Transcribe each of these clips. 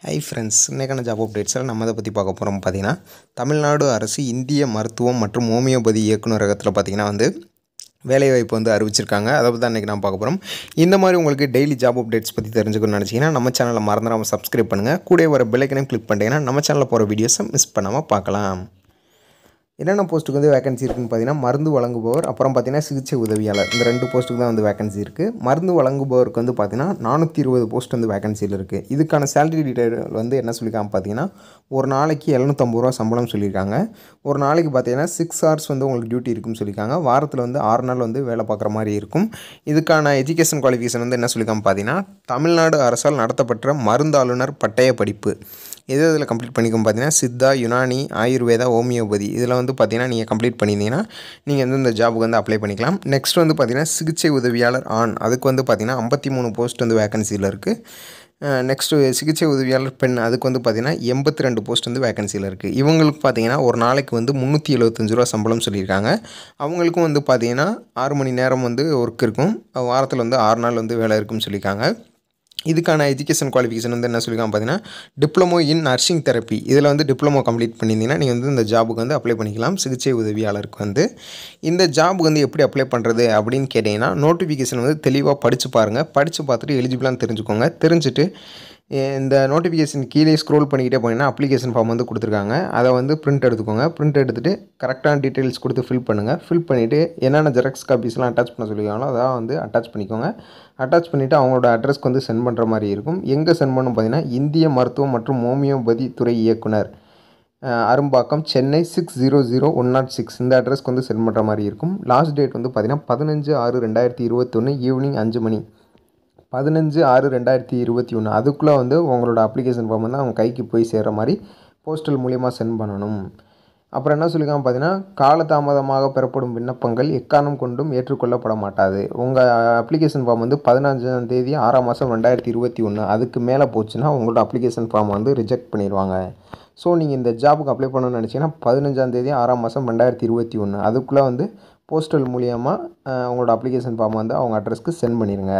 high friends இன்றைக்கான job அப்டேட்ஸில் நம்ம இதை பற்றி பார்க்க போகிறோம் பார்த்தீங்கன்னா தமிழ்நாடு அரசு இந்திய மருத்துவம் மற்றும் ஹோமியோபதி இயக்குநரகத்தில் பார்த்தீங்கன்னா வந்து வேலைவாய்ப்பு வந்து அறிவிச்சிருக்காங்க அதை பற்றி தான் இன்றைக்கி நான் பார்க்க போகிறோம் இந்த மாதிரி உங்களுக்கு டெய்லி ஜாப் அப்டேட்ஸ் பற்றி தெரிஞ்சுக்கணும்னு நினச்சிங்கன்னா நம்ம சேனலை மறந்துடாமல் சப்ஸ்கிரைப் பண்ணுங்கள் கூட வர பெல்லைக்கனையும் கிளிக் பண்ணிட்டீங்கன்னா நம்ம சேனலில் போகிற வீடியோஸை மிஸ் பண்ணாமல் பார்க்கலாம் என்னென்ன போஸ்ட்டுக்கு வந்து வேகன்சி இருக்குன்னு பார்த்தீங்கன்னா மருந்து வழங்குபவர் அப்புறம் பார்த்தீங்கன்னா சிகிச்சை உதவியாளர் இந்த ரெண்டு போஸ்ட்டுக்கு தான் வந்து வேகன்சி இருக்குது மருந்து வழங்குபவருக்கு வந்து பார்த்தீங்கன்னா நானூற்றி இருபது போஸ்ட் வந்து வேகன்சியில் இருக்குது இதுக்கான சேலரி டீட்டெயில் வந்து என்ன சொல்லியிருக்காங்க பார்த்தீங்கன்னா ஒரு நாளைக்கு எழுநூற்றம்பது ரூபா சம்பளம் சொல்லியிருக்காங்க ஒரு நாளைக்கு பார்த்தீங்கன்னா சிக்ஸ் ஹவர்ஸ் வந்து உங்களுக்கு டியூட்டி இருக்குன்னு சொல்லியிருக்காங்க வாரத்தில் வந்து ஆறு நாள் வந்து வேலை பார்க்குற மாதிரி இருக்கும் இதுக்கான எஜுகேஷன் குவாலிஃபிகேஷன் வந்து என்ன சொல்லியிருக்காங்க பார்த்தீங்கன்னா தமிழ்நாடு அரசால் நடத்தப்பட்ட மருந்தாளுநர் பட்டய படிப்பு எது இதில் கம்ப்ளீட் பண்ணிக்கும் பார்த்தீங்கன்னா சித்தா யுனானி ஆயுர்வேதா ஹோமியோபதி இதில் வந்து பார்த்தீங்கன்னா நீங்கள் கம்ப்ளீட் பண்ணியிருந்தீங்கன்னா நீங்கள் வந்து இந்த ஜாபுக்கு வந்து அப்ளை பண்ணிக்கலாம் நெக்ஸ்ட் வந்து பார்த்தீங்கன்னா சிகிச்சை உதவியாளர் ஆண் அதுக்கு வந்து பார்த்தீங்கன்னா ஐம்பத்தி மூணு போஸ்ட் வந்து வேகன்சியில் இருக்குது நெக்ஸ்ட்டு சிகிச்சை உதவியாளர் பெண் அதுக்கு வந்து பார்த்திங்கன்னா எண்பத்தி ரெண்டு போஸ்ட் வந்து வேகன்சியில் இருக்குது இவங்களுக்கு பார்த்தீங்கன்னா ஒரு நாளைக்கு வந்து முந்நூற்றி எழுபத்தஞ்சு ரூபா சம்பளம் சொல்லியிருக்காங்க அவங்களுக்கும் வந்து பார்த்திங்கன்னா ஆறு மணி நேரம் வந்து ஒர்க் இருக்கும் வாரத்தில் வந்து ஆறு நாள் வந்து வேலை இருக்குன்னு சொல்லியிருக்காங்க இதுக்கான எஜுகேஷன் குவாலிஃபிகேஷன் வந்து என்ன சொல்லியிருக்காங்க பார்த்தீங்கன்னா டிப்ளமோ இன் நர்சிங் தெரப்பி இதில் வந்து டிப்ளமோ கம்ப்ளீட் பண்ணியிருந்தீங்கன்னா நீங்கள் வந்து இந்த ஜாபுக்கு வந்து அப்ளை பண்ணிக்கலாம் சிகிச்சை உதவியாளருக்கு வந்து இந்த ஜாபுக்கு வந்து எப்படி அப்ளை பண்ணுறது அப்படின்னு கேட்டிங்கன்னா நோட்டிஃபிகேஷன் வந்து தெளிவாக படித்து பாருங்கள் படித்து பார்த்துட்டு எலிஜிபிளான்னு தெரிஞ்சுக்கோங்க தெரிஞ்சுட்டு இந்த நோட்டிஃபிகேஷன் கீழே ஸ்க்ரோல் பண்ணிக்கிட்டே போனீங்கன்னா அப்ளிகேஷன் ஃபார்ம் வந்து கொடுத்துருக்காங்க அதை வந்து பிரிண்ட் எடுத்துக்கோங்க பிரிண்ட் எடுத்துகிட்டு கரெக்டான டீட்டெயில்ஸ் கொடுத்து ஃபில் பண்ணுங்கள் ஃபில் பண்ணிவிட்டு என்னென்ன ஜெராக்ஸ் காப்பீஸ்லாம் அட்டாச் பண்ண சொல்லியிருக்காங்களோ அதான் வந்து அட்டாச் பண்ணிக்கோங்க அட்டாச் பண்ணிவிட்டு அவங்களோட அட்ரஸ்க்கு வந்து சென்ட் பண்ணுற மாதிரி இருக்கும் எங்கே சென்ட் பண்ணணும் பார்த்தீங்கன்னா இந்திய மருத்துவம் மற்றும் ஹோமியோபதி துறை இயக்குனர் Arumbakkam Chennai six zero zero one nought six இந்த அட்ரஸ்க்கு வந்து சென்ட் பண்ணுற மாதிரி இருக்கும் லாஸ்ட் டேட் வந்து பார்த்திங்கன்னா பதினஞ்சு ஆறு ரெண்டாயிரத்தி இருபத்தொன்று ஈவினிங் அஞ்சு மணி பதினஞ்சு ஆறு ரெண்டாயிரத்தி இருபத்தி ஒன்று அதுக்குள்ளே வந்து உங்களோட அப்ளிகேஷன் ஃபார்ம் வந்து அவங்க கைக்கு போய் சேர்கிற மாதிரி போஸ்டல் மூலிமா சென்ட் பண்ணணும் அப்புறம் என்ன சொல்லியிருக்காங்க பார்த்தீங்கன்னா காலதாமதமாக பெறப்படும் விண்ணப்பங்கள் எக்காரணம் கொண்டும் ஏற்றுக்கொள்ளப்பட மாட்டாது உங்கள் அப்ளிகேஷன் ஃபார்ம் வந்து பதினஞ்சாம் தேதி ஆறாம் மாதம் ரெண்டாயிரத்தி இருபத்தி ஒன்று அதுக்கு மேலே போச்சுன்னா உங்களோட அப்ளிகேஷன் ஃபார்ம் வந்து ரிஜெக்ட் பண்ணிடுவாங்க ஸோ நீங்கள் இந்த ஜாபுக்கு அப்ளை பண்ணணும்னு நினச்சிங்கன்னா பதினஞ்சாம் தேதி ஆறாம் மாதம் ரெண்டாயிரத்தி இருபத்தி ஒன்று அதுக்குள்ளே வந்து போஸ்டல் மூலியமாக உங்களோட அப்ளிகேஷன் ஃபார்ம் வந்து அவங்க அட்ரஸ்க்கு சென்ட் பண்ணிடுங்க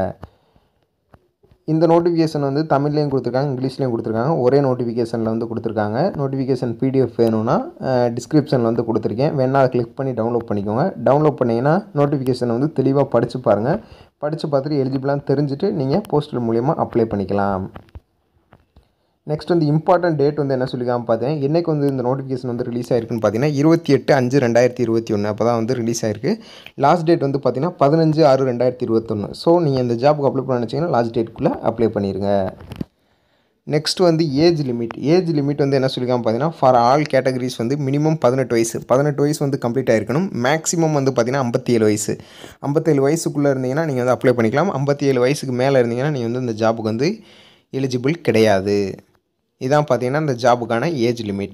இந்த நோட்டிஃபிகேஷன் வந்து தமிழ்லேயும் கொடுத்துருக்காங்க இங்கிலீஷ்லேயும் கொடுத்துருக்காங்க ஒரே நோட்டிஃபிகேஷனில் வந்து கொடுத்துருக்காங்க நோட்டிஃபிகேஷன் பிடிஎஃப் வேணும்னா டிஸ்கிரிப்ஷனில் வந்து கொடுத்துருக்கேன் வேணால் அதை கிளிக் பண்ணி டவுன்லோட் பண்ணிக்கோங்க டவுன்லோட் பண்ணிங்கன்னா நோட்டிஃபிகேஷன் வந்து தெளிவாக படித்து பாருங்கள் படித்து பார்த்துட்டு எலிஜிபிளாக தெரிஞ்சுட்டு நீங்கள் போஸ்டல் மூலியமாக அப்ளை பண்ணிக்கலாம் நெக்ஸ்ட் வந்து இம்பார்ட்டன்ட் டேட் வந்து என்ன சொல்லிக்காமல் பார்த்தீங்கன்னா என்றைக்கு வந்து இந்த நோட்டிஃபிகேஷன் வந்து ரிலீஸ் ஆயிருக்குன்னு பார்த்தீங்கன்னா இருபத்தி எட்டு அஞ்சு ரெண்டாயிரத்தி இருபத்தி ஒன்று அப்போ தான் வந்து ரிலீஸ் ஆயிருக்கு லாஸ்ட் டேட் வந்து பார்த்தீங்கன்னா பதினஞ்சு ஆறு ரெண்டாயிரத்தி இருபத்தொன்று ஸோ நீங்கள் இந்த ஜாபுக்கு அப்ளை பண்ண நினச்சிங்கன்னா லாஸ்ட் டேட்டுக்குள்ளே அப்ளை பண்ணிடுங்க நெக்ஸ்ட் வந்து ஏஜ் லிமிட் ஏஜ் லிமிட் வந்து என்ன சொல்லிக்காமல் பார்த்தீங்கன்னா ஃபார் ஆல் கேட்டகரிஸ் வந்து மினிமம் பதினெட்டு வயசு பதினெட்டு வயசு வந்து கம்ப்ளீட் ஆகிருக்கணும் மேக்ஸிமம் வந்து பார்த்தீங்கன்னா ஐம்பத்தி ஏழு வயசு ஐம்பத்தேழு வயசுக்குள்ளே இருந்தீங்கன்னா நீங்கள் வந்து அப்ளை பண்ணிக்கலாம் ஐம்பத்தி ஏழு வயசுக்கு மேலே இருந்தீங்கன்னா நீங்கள் வந்து இந்த ஜாபுக்கு வந்து எலிஜிபிள் கிடையாது இதான் பார்த்தீங்கன்னா இந்த ஜாபுக்கான ஏஜ் லிமிட்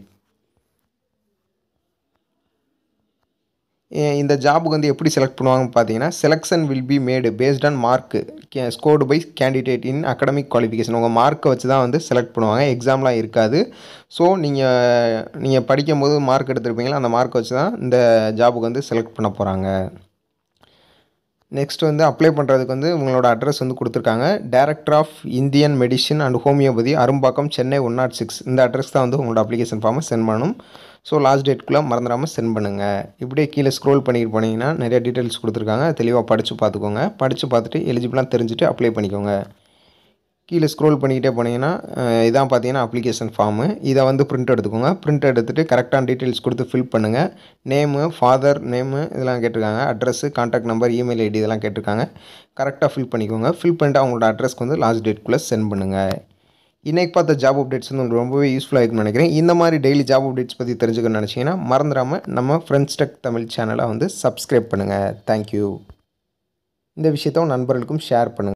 இந்த ஜாபுக்கு வந்து எப்படி செலக்ட் பண்ணுவாங்கன்னு பார்த்தீங்கன்னா selection will be made based on mark கே scored by candidate in academic qualification உங்கள் மார்க்கை வச்சு தான் வந்து செலக்ட் பண்ணுவாங்க எக்ஸாம்லாம் இருக்காது ஸோ நீங்கள் நீங்கள் படிக்கும்போது மார்க் எடுத்திருப்பீங்களா அந்த மார்க்கை வச்சு தான் இந்த ஜாபுக்கு வந்து செலக்ட் பண்ண போகிறாங்க நெக்ஸ்ட் வந்து அப்ளை பண்ணுறதுக்கு வந்து உங்களோட அட்ரஸ் வந்து கொடுத்துருக்காங்க director of Indian medicine and homeopathy Arumbakkam Chennai one nought six இந்த அட்ரஸ் தான் வந்து உங்களோட அப்ளிகேஷன் ஃபார்மை சென்ட் பண்ணணும் ஸோ லாஸ்ட் டேட்குள்ளே மறந்துடாமல் சென்ட் பண்ணுங்கள் இப்படியே கீழே ஸ்க்ரோல் பண்ணிட்டு போனீங்கன்னா நிறைய டீட்டெயில்ஸ் கொடுத்துருக்காங்க தெளிவாக படித்து பார்த்துக்கோங்க படித்து பார்த்துட்டு எலிஜிபிளாக தெரிஞ்சுட்டு அப்ளை பண்ணிக்கோங்க கீழே ஸ்க்ரோல் பண்ணிக்கிட்டே போனீங்கன்னா இதான் பார்த்தீங்கன்னா அப்ளிகேஷன் ஃபார்மு இதை வந்து பிரிண்ட் எடுத்துக்கோங்க பிரிண்ட் எடுத்துகிட்டு கரெக்டான டீட்டெயில்ஸ் கொடுத்து ஃபில் பண்ணுங்கள் நேமு ஃபாதர் நேமு இதெல்லாம் கேட்டிருக்காங்க address contact number email ID இதெல்லாம் கேட்டிருக்காங்க கரெக்டாக ஃபில் பண்ணிக்கோங்க ஃபில் பண்ணிட்டு அவங்களோட அட்ரஸ்க்கு வந்து லாஸ்ட் டேட்குள்ளே சென்ட் பண்ணுங்கள் இன்றைக்கி பார்த்த ஜாப் அப்டேட்ஸ் வந்து உங்களுக்கு ரொம்பவே யூஸ்ஃபுல்லாக இருக்குன்னு நினைக்கிறேன் இந்த மாதிரி டெய்லி ஜாப் அப்டேட்ஸ் பற்றி தெரிஞ்சுக்கணும்னு நினச்சிங்கன்னா மறந்துடாமல் நம்ம ஃப்ரெண்ட்ஸ் டெக் தமிழ் சேனலை வந்து சப்ஸ்கிரைப் பண்ணுங்கள் தேங்க்யூ இந்த விஷயத்த நண்பர்களுக்கும் ஷேர் பண்ணுங்கள்